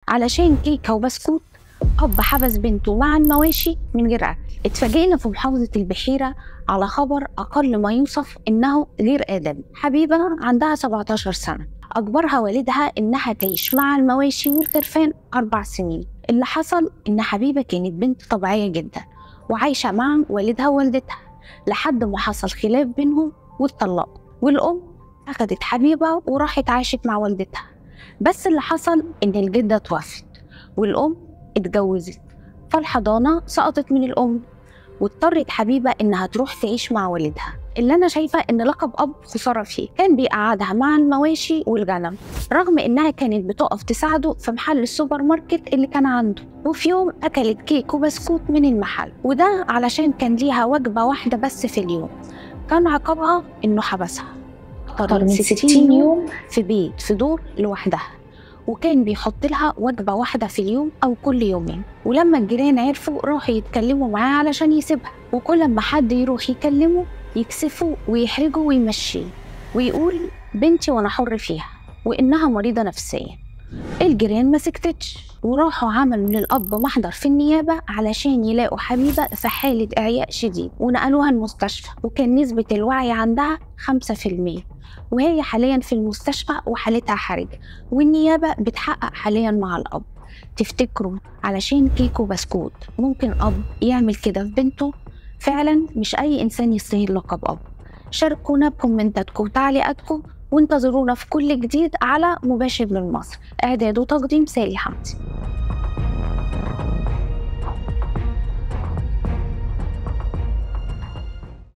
علشان كيكة وبسكوت أب حبس بنته مع المواشي من غير أكل اتفاجئنا في محافظة البحيرة على خبر أقل ما يوصف إنه غير آدمي حبيبة عندها 17 سنة أجبرها والدها إنها تعيش مع المواشي والخرفان أربع سنين اللي حصل إن حبيبة كانت بنت طبيعية جدا وعايشة مع والدها ووالدتها لحد ما حصل خلاف بينهم واتطلقوا والأم أخدت حبيبة وراحت عاشت مع والدتها بس اللي حصل إن الجدة توفت والأم اتجوزت فالحضانة سقطت من الأم واضطرت حبيبة إنها تروح تعيش مع والدها اللي أنا شايفة إن لقب أب خسارة فيه كان بيقعدها مع المواشي والغنم رغم إنها كانت بتقف تساعده في محل السوبر ماركت اللي كان عنده وفي يوم أكلت كيك وبسكوت من المحل وده علشان كان ليها وجبة واحدة بس في اليوم كان عقابها إنه حبسها أكتر من 60 يوم في بيت في دور لوحدها وكان بيحط لها وجبة واحدة في اليوم أو كل يومين ولما الجيران عرفوا راحوا يتكلموا معاه علشان يسيبها وكل ما حد يروح يكلمه يكسفه ويحرجه ويمشيه ويقول بنتي وأنا حر فيها وإنها مريضة نفسيا الجيران ما سكتتش وراحوا عملوا للأب محضر في النيابة علشان يلاقوا حبيبة في حالة إعياء شديد ونقلوها المستشفى وكان نسبة الوعي عندها 5% وهي حاليا في المستشفى وحالتها حرجة والنيابة بتحقق حاليا مع الأب تفتكروا علشان كيكو بسكوت ممكن أب يعمل كده في بنته فعلا مش أي إنسان يستاهل لقب أب شاركونا بكومنتاتكم وتعليقاتكم وانتظرونا في كل جديد على مباشر من مصر إعداد وتقديم سالي حمدي